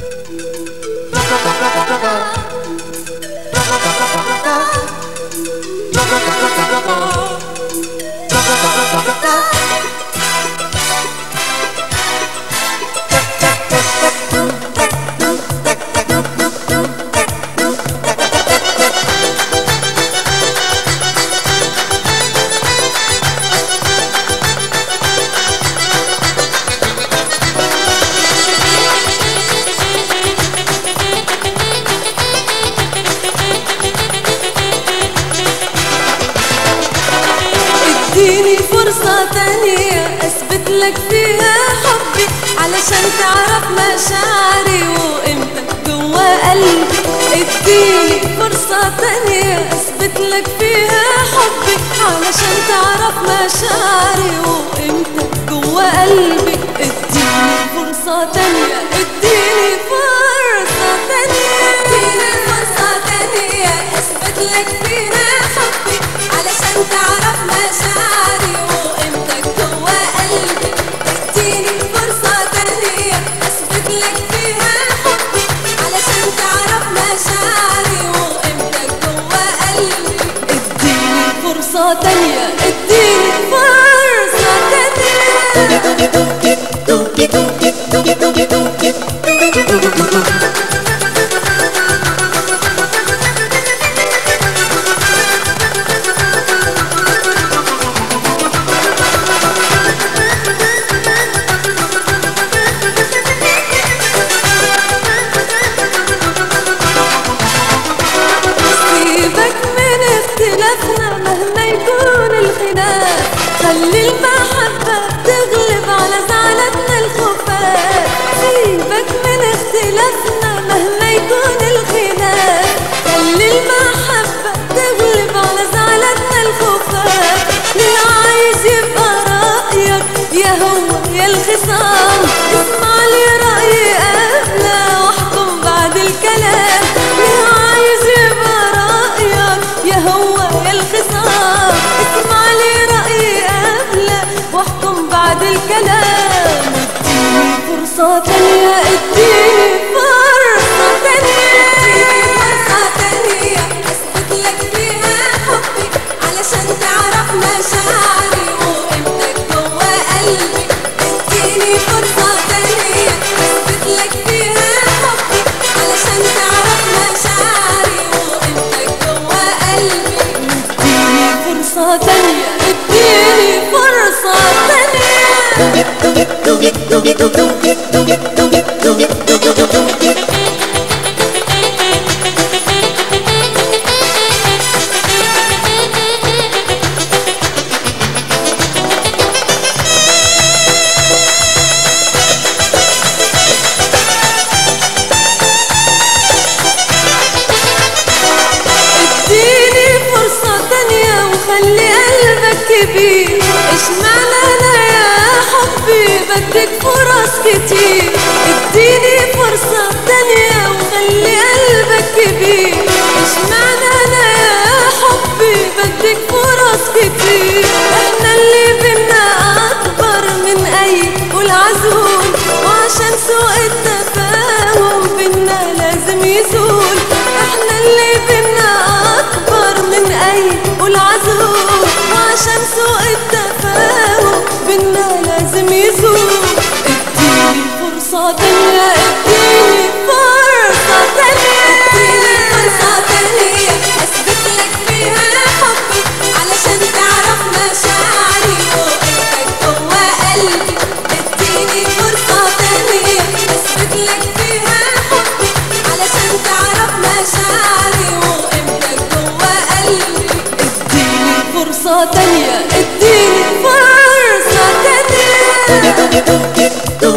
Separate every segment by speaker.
Speaker 1: اديني فرصة تانية اثبت لك فيها حبي علشان تعرف مشاعري وقيمتك جوا قلبي اديني فرصة تانية اثبت لك فيها حبي علشان تعرف مشاعري وقيمتك جوا قلبي اديني فرصة تانية اديني فرصة تانية اديني فرصة تانية اثبت لك فيها حبي علشان تعرف مشاعري وقيمتك جوا قلبي اديني فرصة تانية اثبت لك فيها حبي علشان تعرف مشاعري وقيمتك جوا قلبي اديني فرصة تانية اديني فرصة سيبك من اختلافنا مهما يكون الخلاف خلي المحبة تغلب على زعلتنا الخفاف سيبك من اختلافنا مهما يكون الخلاف خلي المحبة تغلب على زعلتنا الخفاف اللي عايز يبقى رأيك يا هو يا الخصام اسمع لي رأيي قبل واحكم بعد الكلام اللي عايز يبقى رأيك يا هو يا الخصام اسمع لي رأيي قبل واحكم بعد الكلام اديني فرصة تانية اديني فرصة تانية اديني فرصة تانية اثبت لك فيها حبي علشان تعرف مشاعري وقيمتك جوا قلبي اديني فرصة تانية اثبت لك فيها حبي علشان تعرف مشاعري وقيمتك جوا قلبي اديني فرصة تانية اديني فرصة تانية اديني فرصة تانية وخلي قلبك كبير اشمعنى انا يا حبي بدك فرص كتير اديني فرصة تانية وخلي قلبك كبير اشمعنى انا يا حبي بدك فرص كتير احنا اللي بينا اكبر من اي والعزول وعشان سوء التفاهم بينا لازم يزول احنا اللي بينا اكبر من اي والعزول وعشان سوء التفاهم بينا لازم يزول اديني فرصة تانية اديني فرصة تانية اديني فرصة تانية اثبت لك فيها حبي علشان تعرف مشاعري وقيمتك جوا قلبي اديني فرصة تانية اثبت لك فيها حبي علشان تعرف مشاعري وقيمتك جوا قلبي اديني فرصة تانية اديني فرصة تانية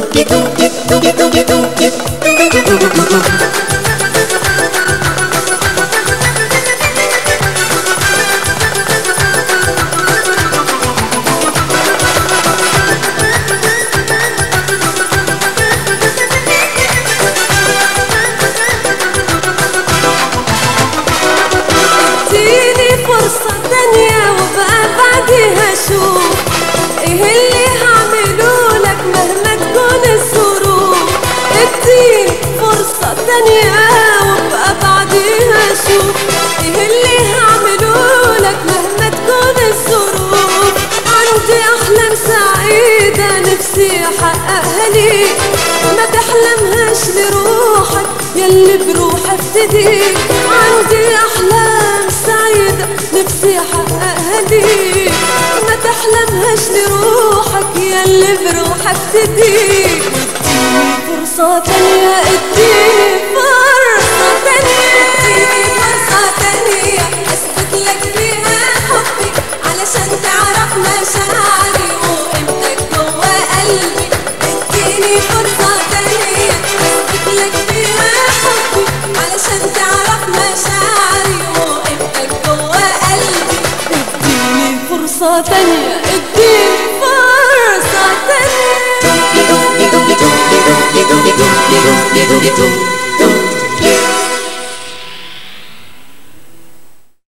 Speaker 1: اديني فرصة تانية وبقى بعدها شوف ايه اللي هعمله لك مهما تكون الظروف اديني فرصة فرصة تانية وابقى بعديها شوف ايه اللي هعمله لك مهما تكون الظروف عندي احلام سعيدة نفسي احققها ليك ما تحلمهاش لروحك يلي بروح افتديك عندي احلام سعيدة نفسي احققها ليك ما تحلمهاش لروحك يلي بروح افتديك اديني فرصة تانية اديني فرصة تانية اديني فرصة تانية اثبت لك فيها حبي علشان تعرف مشاعري وقيمتك جوا قلبي اديني فرصة تانية اثبت لك فيها حبي علشان تعرف مشاعري وقيمتك جوا قلبي اديني فرصة تانية اديني فرصة تانية